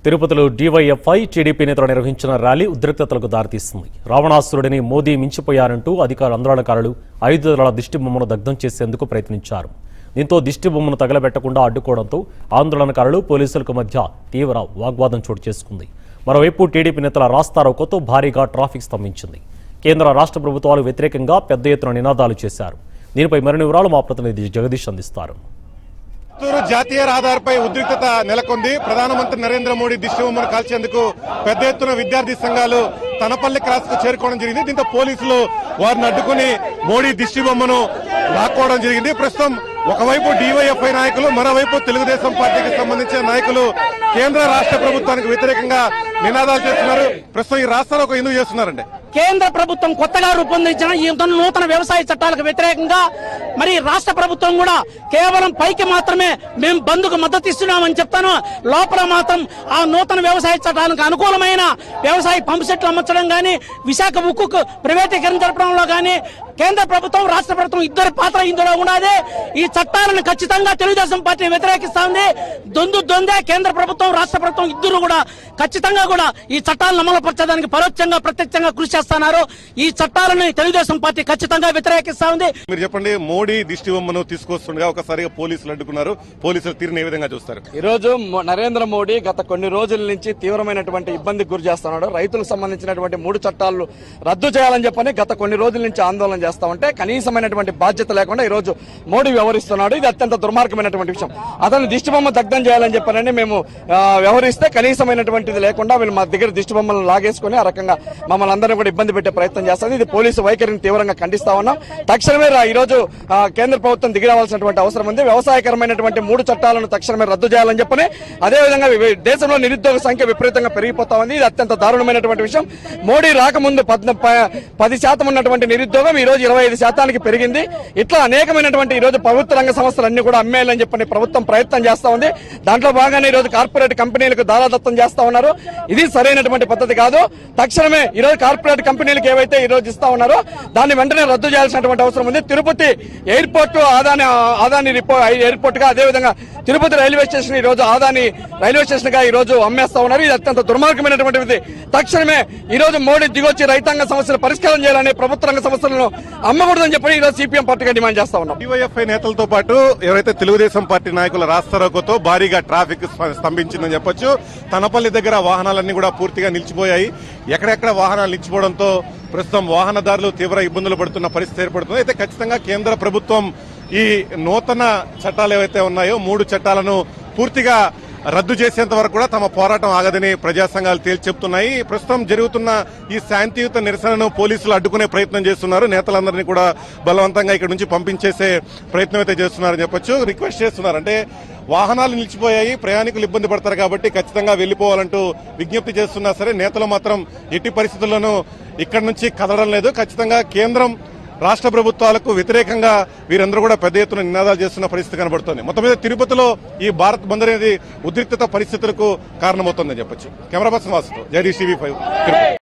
తిరుపతిలో DYFI TDP నేతలు నిర్వహించిన ర్యాలీ ఉద్రిక్తతలకు దారితీస్తుంది రావణాసురుడిని మోదీ మించిపోయారంటూ అధికార ఆందోళనకారులు ఐదు దళాల దిష్టి బొమ్మను దగ్ధం చేసేందుకు ప్రయత్నించారు దీంతో దిష్టి బొమ్మను తగలబెట్టకుండా అడ్డుకోవడంతో ఆందోళనకారులు పోలీసులకు మధ్య తీవ్ర వాగ్వాదం చోటు చేసుకుంది మరోవైపు టీడీపీ నేతల రాస్తారోకోతో భారీగా ట్రాఫిక్ స్తంభించింది కేంద్ర రాష్ట్ర ప్రభుత్వాలు వ్యతిరేకంగా పెద్ద ఎత్తున నినాదాలు చేశారు దీనిపై మరిన్ని వివరాలు మా ప్రతినిధి జగదీష్ అందిస్తారు చిత్తూరు జాతీయ రహదారిపై ఉద్రిక్తత నెలకొంది ప్రధానమంత్రి నరేంద్ర మోడీ దిష్టి బొమ్మను కాల్చేందుకు పెద్ద ఎత్తున విద్యార్థి సంఘాలు తనపల్లి క్రాస్ కు చేరుకోవడం జరిగింది దీంతో పోలీసులు వారిని అడ్డుకుని మోడీ దిష్టి బొమ్మను లాక్కోవడం జరిగింది ప్రస్తుతం ఒకవైపు డివైఎఫ్ఐ నాయకులు మరోవైపు తెలుగుదేశం పార్టీకి సంబంధించిన నాయకులు కేంద్ర రాష్ట్ర ప్రభుత్వానికి వ్యతిరేకంగా నినాదాలు చేస్తున్నారు ప్రస్తుతం ఈ రాష్ట్రాలు ఒక ఎందుకు చేస్తున్నారండి కేంద్ర ప్రభుత్వం కొత్తగా రూపొందించిన ఈ నూతన వ్యవసాయ చట్టాలకు వ్యతిరేకంగా మరి రాష్ట్ర ప్రభుత్వం కూడా కేవలం పైకి మాత్రమే మేము బంధుకు మద్దతు ఇస్తున్నామని చెప్తాను లోపల మాత్రం ఆ నూతన వ్యవసాయ చట్టాలకు అనుకూలమైన వ్యవసాయ పంపు సెట్లు అమర్చడం కానీ విశాఖ ఉక్కు ప్రైవేటీకరణ జరపడంలో కానీ కేంద్ర ప్రభుత్వం రాష్ట్ర ప్రభుత్వం ఇద్దరు పాత్ర ఇందులో ఉన్నది ఈ చట్టాలను ఖచ్చితంగా తెలుగుదేశం పార్టీ వ్యతిరేకిస్తా ఉంది దొందు దొందే కేంద్ర ప్రభుత్వం రాష్ట్ర ప్రభుత్వం ఇద్దరు కూడా ఖచ్చితంగా కూడా ఈ చట్టాలను అమలుపరచడానికి పరోక్షంగా ప్రత్యక్షంగా కృషి చేస్తున్నారు ఈ చట్టాలను తెలుగుదేశం పార్టీ ఖచ్చితంగా వ్యతిరేకిస్తా ఉంది మీరు చెప్పండి మోడీ దిష్టి బొమ్మను తీసుకొస్తుండగా ఒకసారిగా పోలీసులు అడ్డుకున్నారు పోలీసులు తీరుని ఏ విధంగా చూస్తారు ఈ రోజు మొ- నరేంద్ర మోడీ గత కొన్ని రోజుల నుంచి తీవ్రమైనటువంటి ఇబ్బందికి గురి చేస్తున్నాడు రైతులకు సంబంధించినటువంటి మూడు చట్టాలు రద్దు చేయాలని చెప్పని గత కొన్ని రోజుల నుంచి ఆందోళన చేస్తా ఉంటే కనీసమైనటువంటి బాధ్యత లేకుండా ఈ రోజు మోడీ వ్యవహరిస్తున్నాడు ఇది అత్యంత దుర్మార్గమైనటువంటి విషయం అతను దిష్టి బొమ్మ దగ్ధం చేయాలని చెప్పనని మేము ఆ, వ్యవహరిస్తే కనీసమైనటువంటిది లేకుండా వీళ్ళు మా దగ్గర దిష్టి బొమ్మలను లాగేసుకుని ఆ రకంగా మమ్మల్ని అందరినీ కూడా ఇబ్బంది పెట్టే ప్రయత్నం చేస్తుంది ఇది పోలీసు వైఖరిని తీవ్రంగా ఖండిస్తా ఉన్నాం తక్షణమే రా- ఈ రోజు ఆ, కేంద్ర ప్రభుత్వం దిగిరావాల్సినటువంటి అవసరం ఉంది వ్యవసాయకరమైనటువంటి మూడు చట్టాలను తక్షణమే రద్దు చేయాలని చెప్పని అదేవిధంగా వి- దేశంలో నిరుద్యోగ సంఖ్య విపరీతంగా పెరిగిపోతా ఉంది ఇది అత్యంత దారుణమైనటువంటి విషయం మోడీ రాకముందు పద్న- ప- పది శాతం ఉన్నటువంటి నిరుద్యోగం ఈ రోజు ఇరవై ఐదు శాతానికి పెరిగింది ఇట్లా అనేకమైనటువంటి ఈ రోజు ప్రభుత్వ రంగ సంస్థలన్నీ కూడా అమ్మేయాలని చెప్పని ప్రభుత్వం ప్రయత్నం చేస్తా ఉంది దాంట్లో భాగంగానే ఈ రోజు కార్పొరేట్ కంపెనీలకు దారాదత్తం చేస్తా ఉన్నారు ఇది సరైనటువంటి పద్ధతి కాదు తక్షణమే ఈ రోజు కార్పొరేట్ కంపెనీలకు ఏవైతే ఈ రోజు ఇస్తా ఉన్నారో దాన్ని వెంటనే రద్దు చేయాల్సినటువంటి అవసరం ఉంది తిరుపతి ఎయిర్పోర్ట్ ఆదాని ఆదాని రిపో ఎయిర్పోర్ట్ గా అదేవిధంగా తిరుపతి రైల్వే స్టేషన్ ఈ రోజు ఆదాని రైల్వే స్టేషన్ గా ఈ రోజు అమ్మేస్తా ఉన్నారు ఇది అత్యంత దుర్మార్గమైనటువంటిది తక్షణమే ఈ రోజు మోడీ దిగొచ్చి రైతాంగ సమస్యలు పరిష్కారం చేయాలని ప్రభుత్వ రంగ సమస్యలను అమ్మకూడదని చెప్పి ఈ రోజు సిపిఎం పార్టీగా డిమాండ్ చేస్తా ఉన్నాం డివైఎఫ్ఐ నేతలతో పాటు ఎవరైతే తెలుగుదేశం పార్టీ నాయకుల రాస్తారోకోతో భారీగా ట్రాఫిక్ స్ప- స్తంభించిందని చెప్పొచ్చు తనపల్లి దగ్గర వాహనాలన్నీ కూడా పూర్తిగా నిలిచిపోయాయి ఎక్కడెక్కడ వాహనాలు నిలిచిపోవడంతో ప్రస్తుతం వాహనదారులు తీవ్ర ఇబ్బందులు పడుతున్న పరిస్థితి ఏర్పడుతుంది అయితే ఖచ్చితంగా కేంద్ర ప్రభుత్వం ఈ నూతన చట్టాలు ఏవైతే ఉన్నాయో మూడు చట్టాలను పూర్తిగా రద్దు చేసేంత వరకు కూడా తమ పోరాటం ఆగదని ప్రజా సంఘాలు తేల్చి చెప్తున్నాయి ప్రస్తుతం జరుగుతున్న ఈ శాంతియుత నిరసనను పోలీసులు అడ్డుకునే ప్రయత్నం చేస్తున్నారు నేతలందరినీ కూడా బలవంతంగా ఇక్కడ నుంచి పంపించేసే ప్రయత్నం అయితే చేస్తున్నారని చెప్పొచ్చు రిక్వెస్ట్ చేస్తున్నారు అంటే వాహనాలు నిలిచిపోయాయి ప్రయాణికులు ఇబ్బంది పడతారు కాబట్టి ఖచ్చితంగా వెళ్లిపోవాలంటూ విజ్ఞప్తి చేస్తున్నా సరే నేతలు మాత్రం ఎట్టి పరిస్థితుల్లోనూ ఇక్కడి నుంచి కదలడం లేదు ఖచ్చితంగా కేంద్రం రాష్ట్ర ప్రభుత్వాలకు వ్యతిరేకంగా వీరందరూ కూడా పెద్ద ఎత్తున నినాదాలు చేస్తున్న పరిస్థితి కనబడుతోంది మొత్తం మీద తిరుపతిలో ఈ భారత్ బంద్ అనేది ఉద్రిక్తత పరిస్థితులకు కారణమవుతోందని చెప్పొచ్చు కెమెరా పర్సన్ వాసుతో జగదీష్ టీవీ ఫైవ్ తిరుపతి